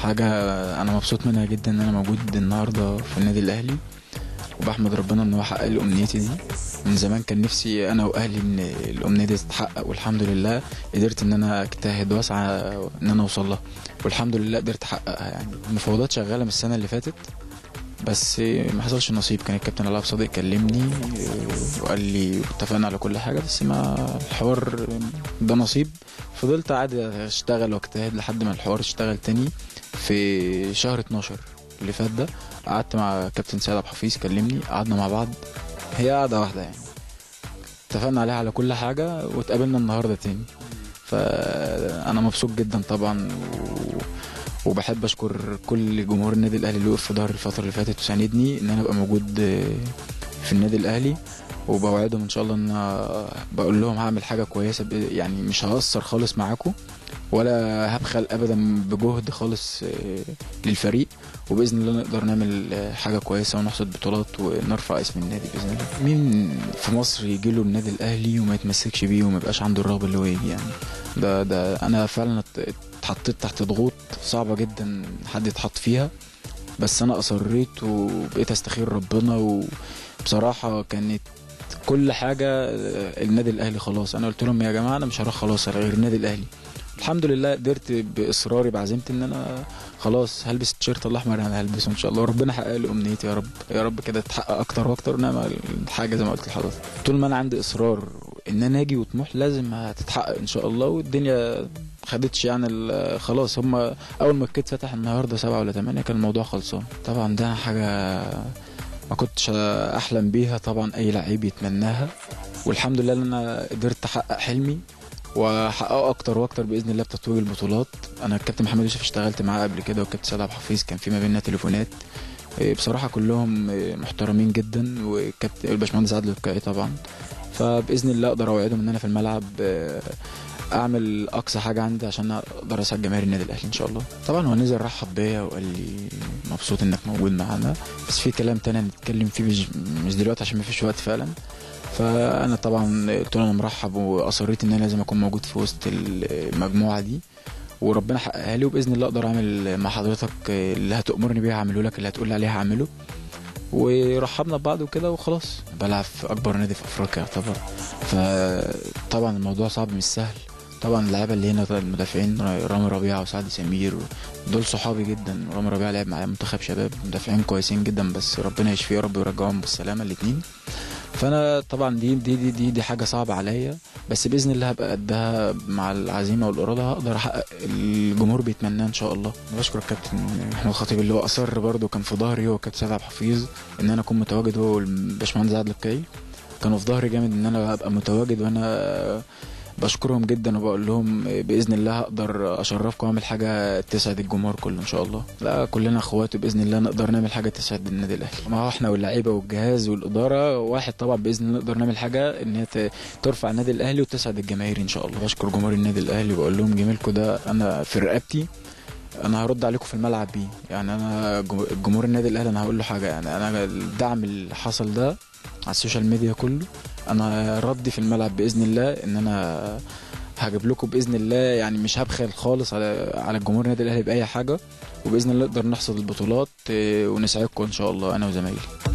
حاجة أنا مبسوط منها جدا إن أنا موجود النهاردة في النادي الأهلي وبحمد ربنا إن هو حقق لي أمنيتي دي من زمان كان نفسي أنا وأهلي إن الأمنية دي تتحقق والحمد لله قدرت إن أنا أجتهد وأسعى إن أنا أوصل لها والحمد لله قدرت أحققها يعني المفاوضات شغالة من السنة اللي فاتت بس ما حصلش نصيب كان الكابتن علاء صادق كلمني وقال لي اتفقنا على كل حاجه بس ما الحوار ده نصيب فضلت عادي اشتغل واجتهد لحد ما الحوار اشتغل تاني في شهر 12 اللي فات ده قعدت مع كابتن سيد عبد الحفيظ كلمني قعدنا مع بعض هي قعده واحده يعني اتفقنا عليها على كل حاجه واتقابلنا النهارده تاني فانا مبسوط جدا طبعا و... وبحب اشكر كل جمهور النادي الاهلي اللي وقف في ظهري الفتره اللي فاتت وساندني ان انا ابقى موجود في النادي الاهلي وبوعدهم ان شاء الله ان أنا بقول لهم هعمل حاجه كويسه ب- يعني مش هقصر خالص معاكم ولا هبخل ابدا بجهد خالص آه، للفريق وباذن الله نقدر نعمل آه، حاجه كويسه ونحصد بطولات ونرفع اسم النادي باذن الله مين في مصر يجي له النادي الاهلي وما يتمسكش بيه وما يبقاش عنده الرغبه اللي هو يجي يعني ده ده انا فعلا ات- اتحطيت تحت ضغوط صعبه جدا حد يتحط فيها بس انا اصريت وبقيت استخير ربنا وبصراحه كانت كل حاجه آه، النادي الاهلي خلاص انا قلت لهم يا جماعه انا مش هروح خلاص على غير النادي الاهلي الحمد لله قدرت باصراري بعزيمتي ان انا خلاص هلبس التيشيرت الاحمر انا هلبسه ان شاء الله وربنا حقق لي امنيتي يا رب يا رب كده تتحقق اكتر واكتر ونعمل حاجه زي ما قلت لحضرتك طول ما انا عندي اصرار ان انا اجي وطموح لازم هتتحقق ان شاء الله والدنيا خدتش يعني ال- خلاص هم اول ما الكيت فتح النهارده سبعة ولا ثمانية كان الموضوع خلصان طبعا ده حاجه ما كنتش احلم بيها طبعا اي لعيب يتمناها والحمد لله ان انا قدرت احقق حلمي واحققه اكتر واكتر باذن الله بتتويج البطولات انا الكابتن محمد يوسف اشتغلت معاه قبل كده والكابتن سيد عبد الحفيظ كان في ما بيننا تليفونات إيه، بصراحه كلهم إيه، محترمين جدا والكابتن الباشمهندس عادل الكائي طبعا فباذن الله اقدر اوعدهم ان انا في الملعب آه، اعمل اقصى حاجه عندي عشان اقدر اسعد جماهير النادي الاهلي ان شاء الله طبعا هو نزل رحب بيا وقال لي مبسوط انك موجود معانا بس في كلام تاني هنتكلم فيه مش, مش دلوقتي عشان مفيش وقت فعلا فانا طبعا قلت له انا مرحب واصريت ان انا لازم اكون موجود في وسط المجموعه دي وربنا حققها لي وباذن الله اقدر اعمل مع حضرتك اللي هتامرني بيه هعمله لك اللي هتقول لي عليه هعمله ورحبنا ببعض وكده وخلاص بلعب في اكبر نادي في افريقيا يعتبر فطبعا الموضوع صعب مش سهل طبعا اللعيبه اللي هنا المدافعين رامي ربيعه وسعد سمير دول صحابي جدا رامي ربيعه لعب معايا منتخب شباب مدافعين كويسين جدا بس ربنا يشفيه يا رب ويرجعهم بالسلامه الاثنين فانا طبعا دي دي دي دي, دي حاجه صعبه عليا بس باذن الله هبقى قدها مع العزيمه والاراده هقدر احقق الجمهور بيتمناه ان شاء الله أنا بشكر الكابتن محمود خطيب اللي هو اصر برده كان في ظهري هو كابتن سيد عبد الحفيظ ان انا اكون متواجد هو والباشمهندس عادل الكاي كانوا في ظهري جامد ان انا ابقى متواجد وانا بشكرهم جدا وبقول لهم باذن الله هقدر اشرفكم واعمل حاجه تسعد الجمهور كله ان شاء الله لا كلنا اخوات وباذن الله نقدر نعمل حاجه تسعد النادي الاهلي ما هو احنا واللعيبه والجهاز والاداره واحد طبعا باذن الله نقدر نعمل حاجه ان هي ت- ترفع النادي الاهلي وتسعد الجماهير ان شاء الله بشكر جمهور النادي الاهلي وبقول لهم جميلكم ده انا في رقبتي انا هرد عليكم في الملعب بيه يعني انا جو- جمهور النادي الاهلي انا هقول له حاجه يعني انا الدعم اللي حصل ده على السوشيال ميديا كله انا ردي في الملعب باذن الله ان انا هجيب لكم باذن الله يعني مش هبخل خالص على على الجمهور النادي الاهلي باي حاجه وباذن الله نقدر نحصد البطولات إيه، ونسعدكم ان شاء الله انا وزمايلي